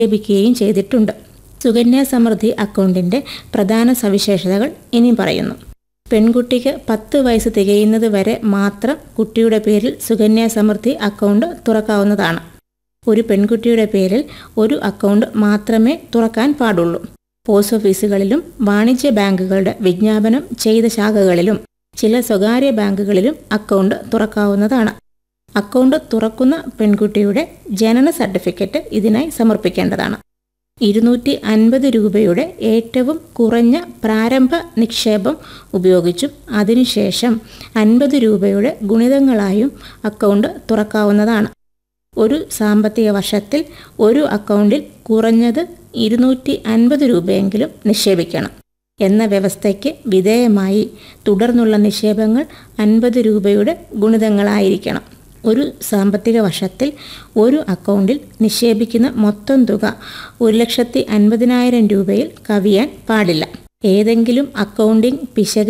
ലഭിക്കുകയും ചെയ്തിട്ടുണ്ട് സുകന്യാ സമൃദ്ധി അക്കൗണ്ടിന്റെ പ്രധാന സവിശേഷതകൾ ഇനി പറയുന്നു പെൺകുട്ടിക്ക് പത്ത് വയസ്സ് തികയുന്നത് വരെ മാത്രം കുട്ടിയുടെ പേരിൽ സുകന്യാ സമൃദ്ധി അക്കൗണ്ട് തുറക്കാവുന്നതാണ് ഒരു പെൺകുട്ടിയുടെ പേരിൽ ഒരു അക്കൗണ്ട് മാത്രമേ തുറക്കാൻ പാടുള്ളൂ പോസ്റ്റ് ഓഫീസുകളിലും വാണിജ്യ ബാങ്കുകളുടെ വിജ്ഞാപനം ചെയ്ത ശാഖകളിലും ചില സ്വകാര്യ ബാങ്കുകളിലും അക്കൗണ്ട് തുറക്കാവുന്നതാണ് അക്കൗണ്ട് തുറക്കുന്ന പെൺകുട്ടിയുടെ ജനന സർട്ടിഫിക്കറ്റ് ഇതിനായി സമർപ്പിക്കേണ്ടതാണ് ഇരുന്നൂറ്റി അൻപത് രൂപയുടെ ഏറ്റവും കുറഞ്ഞ പ്രാരംഭ നിക്ഷേപം ഉപയോഗിച്ചും അതിനുശേഷം അൻപത് രൂപയുടെ ഗുണിതങ്ങളായും അക്കൗണ്ട് തുറക്കാവുന്നതാണ് ഒരു സാമ്പത്തിക വർഷത്തിൽ ഒരു അക്കൗണ്ടിൽ കുറഞ്ഞത് ഇരുന്നൂറ്റി അൻപത് രൂപയെങ്കിലും നിക്ഷേപിക്കണം എന്ന വ്യവസ്ഥയ്ക്ക് വിധേയമായി തുടർന്നുള്ള നിക്ഷേപങ്ങൾ അൻപത് രൂപയുടെ ഗുണിതങ്ങളായിരിക്കണം ഒരു സാമ്പത്തിക വർഷത്തിൽ ഒരു അക്കൗണ്ടിൽ നിക്ഷേപിക്കുന്ന മൊത്തം തുക ഒരു ലക്ഷത്തി അൻപതിനായിരം രൂപയിൽ കവിയാൻ പാടില്ല ഏതെങ്കിലും അക്കൗണ്ടിംഗ് പിശക്